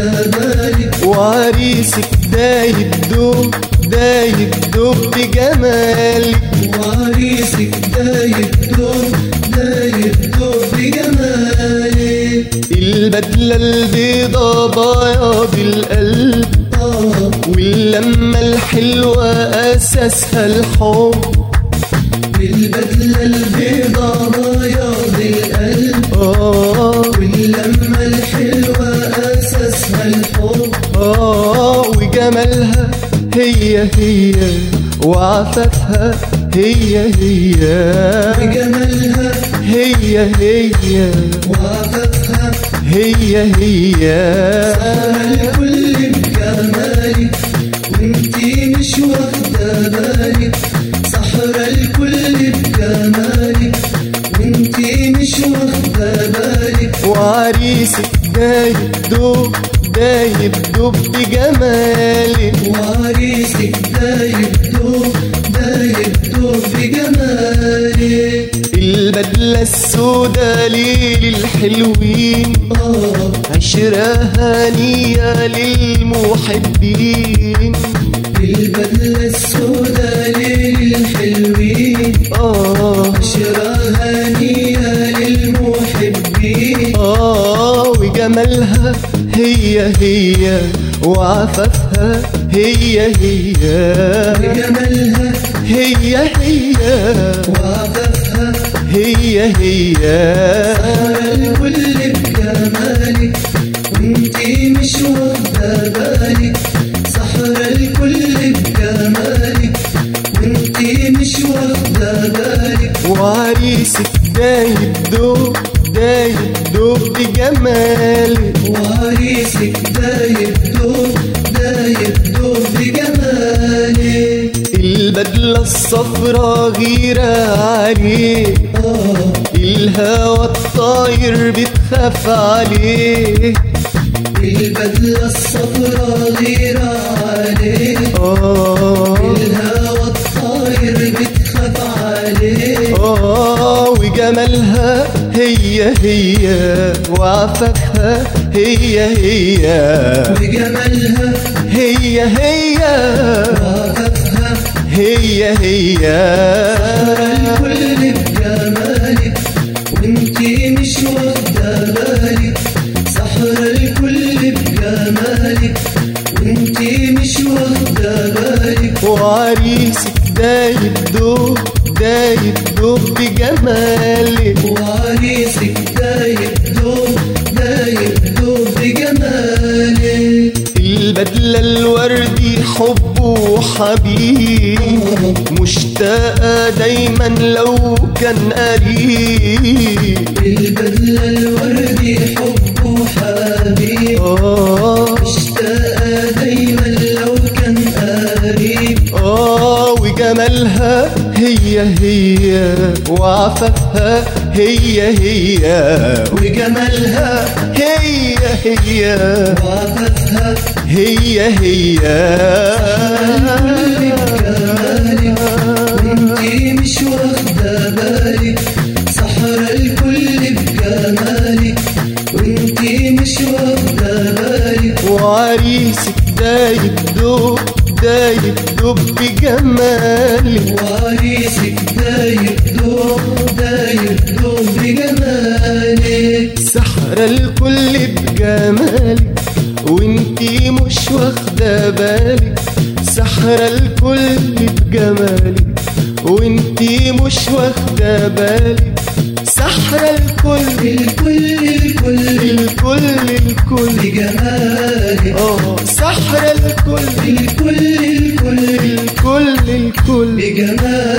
واخدة بالي وعريسك دايب دوب دايب دوب بجمالك وعريسك دايب دوب دايب دوب بجمالك البدلة البيضة بياض القلب آه واللمة الحلوة أساسها الحب بالبدلة البيضة بياض القلب آه واللمة الحلوة أساسها الحب آه وجمالها هي هي وعفافها هي هي بجمالها هي هي وعفافها هي هي الكل بجمالك وانتي مش واخدة بالك صحرا الكل بجمالك وانتي مش واخدة بالك وعريسك دايب دوب دايب دوب بجمالك وعريسك دايب دوب دايب دوب بجمالك البدلة السودا ليل الحلوين آه عشرة هانية للمحبين البدلة السودا للحلوين آه عشرة هانية للمحبين آه وجمالها هي هي وعفافها هي هي بجمالها هي هي وعفافها هي هي الكل بجمالك وانتي مش واخدة بالك صحرا الكل بجمالك وانتي مش واخدة بالك وعريسك دايب دوب دايب دوب بجمالك وعريسك دايب دوب دايب دوب بجمالك البدلة الصفرا غيرة عليه آه الهوى الطاير بتخاف عليه البدلة الصفرا غيرة عليه آه الهوى الطاير بتخاف عليه آه وجمالها هي هي وعفافها هي هي بجمالها هي هي وعفافها هي هي الكل بجمالك وانتي مش واخدة بالك صحرا الكل بجمالك وانتي مش واخدة بالك وعريسك دايب دوب دايب دوب بجمالك وعريسك دايب دوب دايب دوب بجمالك البدلة الوردي حب وحبيب مشتاقة دايما لو كان قريب البدلة الوردي حب وحبيب آه اشتاق دايما لو كان قريب آه وجمالها هي هي وعفافها هي هي وجمالها هي هي وعفافها هي هي بجمالك وانتي مش واخدة بالك صحرا الكل بجمالك وانتي مش واخدة بالك وعريسك دايب دوب دايب دوب بجمالك وعريسك دايب دوب دايب دوب بجمالك سحرة الكل بجمالك وانتي مش واخدة بالك سحرة الكل بجمالك وانتي مش واخدة بالك سحرة الكل الكل الكل الكل الكل بجمالك اه سحرة الكل الكل الكل الكل الكل بجمالك